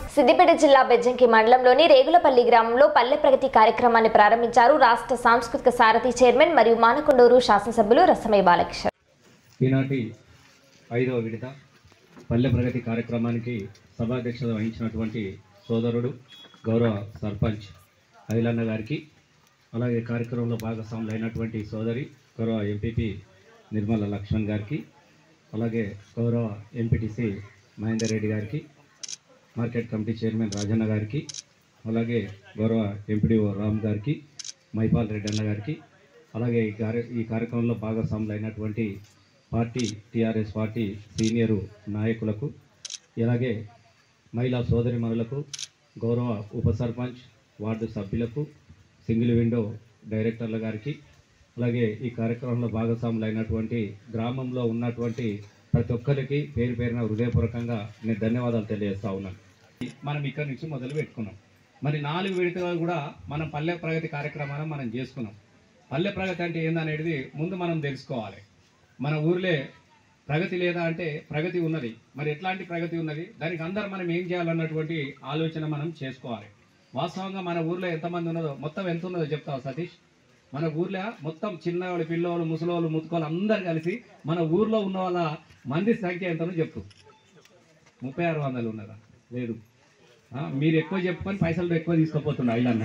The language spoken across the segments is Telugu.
సిద్దిపేట జిల్లా బెజ్జంకి మండలంలోని రేగులపల్లి గ్రామంలో పల్లె ప్రగతి కార్యక్రమాన్ని ప్రారంభించారు రాష్ట్ర సాంస్కృతిక సారథి చైర్మన్ మరియు మానకొండూరు శాసనసభ్యులు రసమయ్య బాలకిషోర్ ఈనాటి ఐదవ విడత పల్లె ప్రగతి కార్యక్రమానికి సభాధ్యక్షత వహించినటువంటి సోదరుడు గౌరవ సర్పంచ్ అఖిలన్న గారికి అలాగే కార్యక్రమంలో భాగస్వాములు అయినటువంటి సోదరి గౌరవ ఎంపీపీ నిర్మల లక్ష్మణ్ గారికి అలాగే గౌరవ ఎంపీటీసీ మహేందర్ రెడ్డి గారికి మార్కెట్ కమిటీ చైర్మన్ రాజన్న గారికి అలాగే గౌరవ ఎంపీడీఓ రామ్ గారికి మైపాల్ రెడ్డి అన్న గారికి అలాగే ఈ కార్య ఈ కార్యక్రమంలో భాగస్వాములు అయినటువంటి పార్టీ టీఆర్ఎస్ పార్టీ సీనియరు నాయకులకు అలాగే మహిళా సోదరిమణులకు గౌరవ ఉప సర్పంచ్ వార్డు సభ్యులకు సింగిల్ విండో డైరెక్టర్ల గారికి అలాగే ఈ కార్యక్రమంలో భాగస్వాములు అయినటువంటి గ్రామంలో ఉన్నటువంటి ప్రతి ఒక్కరికి పేరు పేరున హృదయపూర్వకంగా నేను ధన్యవాదాలు తెలియజేస్తా ఉన్నాను మనం ఇక్కడి నుంచి మొదలు పెట్టుకున్నాం మరి నాలుగు విడతలు కూడా మనం పల్లె ప్రగతి కార్యక్రమాన్ని మనం చేసుకున్నాం పల్లె ప్రగతి అంటే ఏందనేది ముందు మనం తెలుసుకోవాలి మన ఊర్లే ప్రగతి లేదా అంటే ప్రగతి ఉన్నది మరి ఎట్లాంటి ప్రగతి ఉన్నది దానికి అందరు మనం ఏం చేయాలన్నటువంటి ఆలోచన మనం చేసుకోవాలి వాస్తవంగా మన ఊర్లో ఎంతమంది ఉన్నదో మొత్తం ఎంత ఉన్నదో చెప్తావు సతీష్ మన ఊర్లో మొత్తం చిన్నవాళ్ళు పిల్లవాళ్ళు ముసలోళ్ళు ముతుకోళ్ళు అందరు కలిసి మన ఊర్లో ఉన్న వాళ్ళ మంది సంఖ్య ఎంతనో చెప్పు ముప్పై ఆరు వందలు ఉన్నదా లేదు ఆ, మీరు ఎక్కువ చెప్పుకొని పైసలు ఎక్కువ తీసుకుపోతున్నా ఇల్లన్న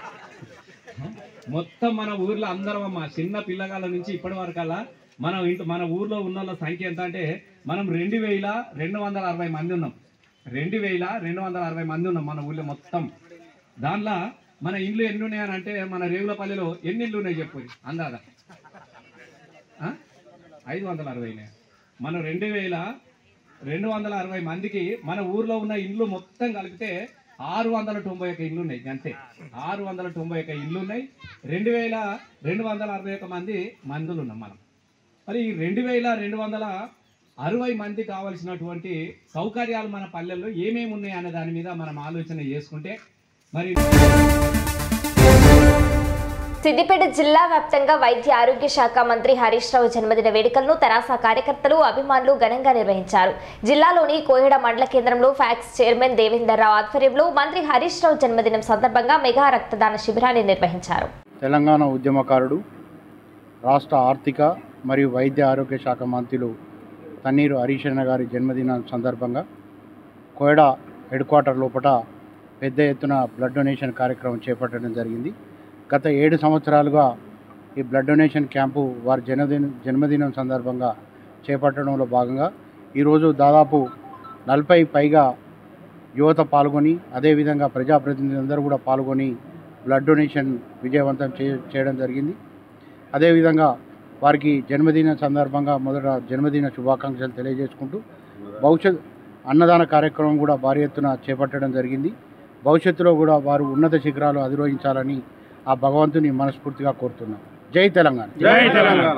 మొత్తం మన ఊర్లో అందరం అమ్మ చిన్న పిల్లగాళ్ళ నుంచి ఇప్పటి వరకల్లా మనం ఇంటి మన ఊర్లో ఉన్న వాళ్ళ సంఖ్య ఎంత అంటే మనం రెండు వేల రెండు వందల అరవై మంది ఉన్నాం రెండు వేల రెండు వందల అరవై మంది ఉన్నాం మన ఊర్లో మొత్తం దానిలో మన ఇండ్లు ఎన్ని ఉన్నాయని అంటే మన రేగులపల్లిలో ఎన్ని ఇళ్ళు ఉన్నాయి చెప్పు అందాదా ఆ? ఐదు వందల అరవై మనం రెండు వేల రెండు వందల అరవై మందికి మన ఊర్లో ఉన్న ఇండ్లు మొత్తం కలిపితే ఆరు వందల తొంభై ఒక్క ఇండ్లు ఉన్నాయి అంతే ఆరు వందల తొంభై ఒక్క ఇండ్లు ఉన్నాయి రెండు వేల రెండు వందల అరవై ఒక్క మంది మందులు ఉన్నాం మనం మరి ఈ రెండు వేల రెండు వందల అరవై మంది కావలసినటువంటి సౌకర్యాలు మన పల్లెల్లో ఏమేమి ఉన్నాయి అనే దాని మీద మనం ఆలోచన చేసుకుంటే మరి సిద్దిపేట జిల్లా వ్యాప్తంగా వైద్య ఆరోగ్య శాఖ మంత్రి హరీష్ రావు జన్మదిన వేడుకలను తెరాస కార్యకర్తలు అభిమానులు ఘనంగా నిర్వహించారు జిల్లాలోని కోయడ మండల కేంద్రంలో ఫ్యాక్స్ చైర్మన్ దేవేందర్ రావు ఆధ్వర్యంలో మంత్రి హరీష్ రావు జన్మదినం సందర్భంగా మెగా రక్తదాన శిబిరాన్ని నిర్వహించారు తెలంగాణ ఉద్యమకారుడు రాష్ట్ర ఆర్థిక మరియు వైద్య ఆరోగ్య శాఖ మంత్రులు తన్నీరు హరీష్ అన్న గారి జన్మదినం సందర్భంగా కోయడ హెడ్ క్వార్టర్ లోపల పెద్ద ఎత్తున బ్లడ్ డొనేషన్ కార్యక్రమం చేపట్టడం జరిగింది గత ఏడు సంవత్సరాలుగా ఈ బ్లడ్ డొనేషన్ క్యాంపు వారి జన్మదిన జన్మదినం సందర్భంగా చేపట్టడంలో భాగంగా ఈరోజు దాదాపు నలభై పైగా యువత పాల్గొని అదేవిధంగా ప్రజాప్రతినిధులందరూ కూడా పాల్గొని బ్లడ్ డొనేషన్ విజయవంతం చే చేయడం జరిగింది అదేవిధంగా వారికి జన్మదిన సందర్భంగా మొదట జన్మదిన శుభాకాంక్షలు తెలియజేసుకుంటూ భవిష్యత్ అన్నదాన కార్యక్రమం కూడా భారీ ఎత్తున చేపట్టడం జరిగింది భవిష్యత్తులో కూడా వారు ఉన్నత శిఖరాలు అధిరోహించాలని ఆ భగవంతుని మనస్ఫూర్తిగా కోరుతున్నాం జై తెలంగాణ జై తెలంగాణ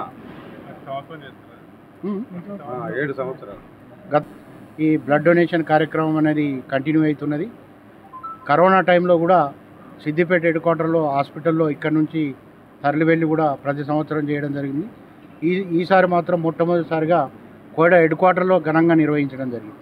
ఉమ్. ఏడు సంవత్సరాలు గత ఈ బ్లడ్ డొనేషన్ కార్యక్రమం అనేది కంటిన్యూ అవుతున్నది కరోనా టైంలో కూడా సిద్దిపేట హెడ్ క్వార్టర్లో హాస్పిటల్లో ఇక్కడ నుంచి తరలి వెళ్ళి కూడా ప్రతి సంవత్సరం చేయడం జరిగింది ఈ ఈసారి మాత్రం మొట్టమొదటిసారిగా కోడ హెడ్ క్వార్టర్లో ఘనంగా నిర్వహించడం జరిగింది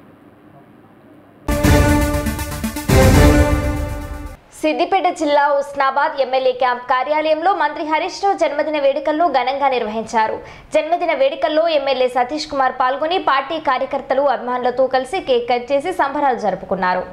సిద్దిపేట జిల్లా ఉస్నాబాద్ ఎమ్మెల్యే క్యాంప్ కార్యాలయంలో మంత్రి హరీష్ రావు జన్మదిన వేడుకలను ఘనంగా నిర్వహించారు జన్మదిన వేడుకల్లో ఎమ్మెల్యే సతీష్ కుమార్ పాల్గొని పార్టీ కార్యకర్తలు అభిమానులతో కలిసి కేక్ కట్ చేసి సంబరాలు జరుపుకున్నారు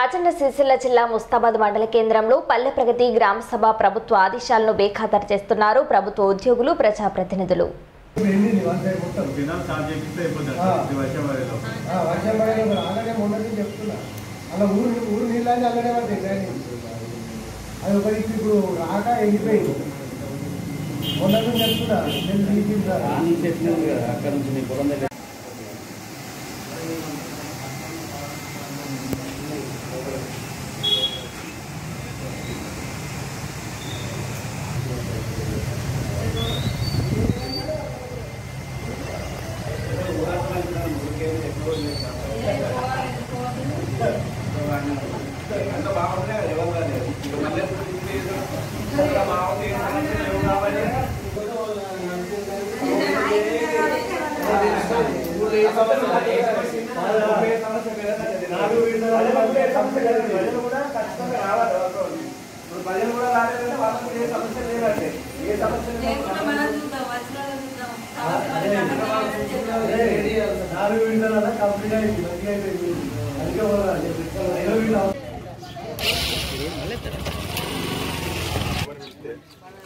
రాజన్న సిరిసిల్ల జిల్లా ముస్తాబాద్ మండల కేంద్రంలో పల్లె ప్రగతి గ్రామ సభ ప్రభుత్వ ఆదేశాలను బేఖాతరు చేస్తున్నారు ప్రభుత్వ ఉద్యోగులు ప్రజాప్రతినిధులు దినాలు స్టార్ట్ చేపిస్తే అయిపోతుంది ఆ. ఈ వర్షం పడేలో ఆ, వర్షం పడేది అలాగే మొన్నది చెప్తున్నా అలా ఊరు ఊరు నీళ్ళని అలాగే పడతాయి డ్రైనేజ్ అది ఒకటి ఇప్పుడు రాక ఎండిపోయింది మొన్న నుంచి చెప్తున్నా నేను తీసిందా నాలుగు విడుదల కంప్లీట్ అయింది మంచిగా అయిపోయింది అందుకే పోరాలి. ఐదో విడుదల